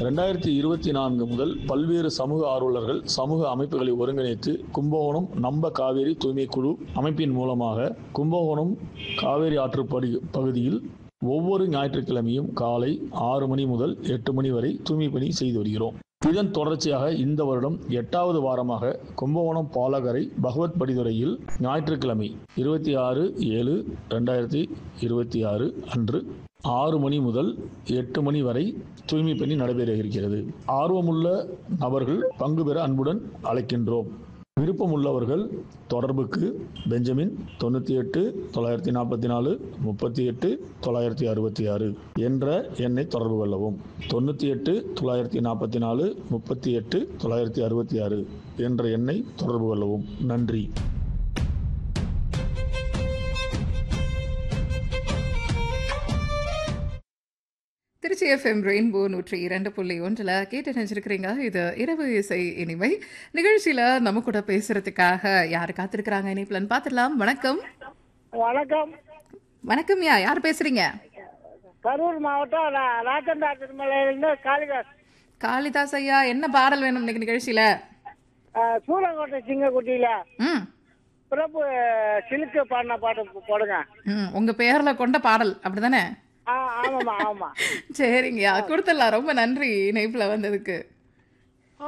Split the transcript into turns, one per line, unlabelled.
ரெண்டாயிரத்தி இருபத்தி நான்கு முதல் பல்வேறு சமூக ஆர்வலர்கள் சமூக அமைப்புகளை ஒருங்கிணைத்து கும்பகோணம் நம்ப காவேரி தூய்மை குழு அமைப்பின் மூலமாக கும்பகோணம் காவேரி ஆற்று படி- பகுதியில் ஒவ்வொரு ஞாயிற்றுக்கிழமையும் காலை ஆறு மணி முதல் எட்டு மணி வரை தூய்மை பணி செய்து வருகிறோம் இதன் தொடர்ச்சியாக இந்த வருடம் எட்டாவது வாரமாக கும்பகோணம் பாலகரை பகவத் படித்துறையில் ஞாயிற்றுக்கிழமை இருபத்தி ஆறு ஏழு ரெண்டாயிரத்தி இருபத்தி ஆறு அன்று ஆறு மணி முதல் எட்டு மணி வரை தூய்மை பணி நடைபெற இருக்கிறது ஆர்வமுள்ள நபர்கள் பங்கு பெற அன்புடன் அழைக்கின்றோம் விருப்பமுள்ளவர்கள் தொடர்புக்கு பெஞ்சமின் தொண்ணூற்றி எட்டு தொள்ளாயிரத்தி நாற்பத்தி நாலு முப்பத்தி எட்டு தொள்ளாயிரத்தி அறுபத்தி ஆறு என்ற எண்ணை தொடர்பு கொள்ளவும் தொண்ணூற்றி எட்டு தொள்ளாயிரத்தி நாற்பத்தி நாலு முப்பத்தி எட்டு தொள்ளாயிரத்தி அறுபத்தி ஆறு என்ற எண்ணை தொடர்பு கொள்ளவும் நன்றி
திருச்சி எஃப்எம் ரெயின்போ நூற்றி இரண்டு புள்ளி ஒன்றில் கேட்டு நினைச்சிருக்கிறீங்க இது இரவு இசை இனிமை நிகழ்ச்சியில் நம்ம கூட பேசுறதுக்காக யார் காத்திருக்கிறாங்க இணைப்புலன்னு பார்த்துடலாம் வணக்கம்
வணக்கம்
வணக்கம் யா யார் பேசுறீங்க
கரூர் மாவட்டம் ரா- ராஜந்தா திருமலையிலிருந்து காளிதாஸ்
காளிதாஸ் ஐயா என்ன பாடல் வேணும் இன்னைக்கு நிகழ்ச்சியில
அஹ், சூரங்கோட்டை சிங்கக்குட்டியில
ம்
பிரபு சிலுக்கு பாடின பாட்டு போ- போடுங்க
ம் உங்க பேர்ல கொண்ட பாடல் அப்படிதானே
ஆ ஆமாம்மா ஆமாம்
சரிங்கய்யா கொடுத்துடலாம் ரொம்ப நன்றி இணைப்புல வந்ததுக்கு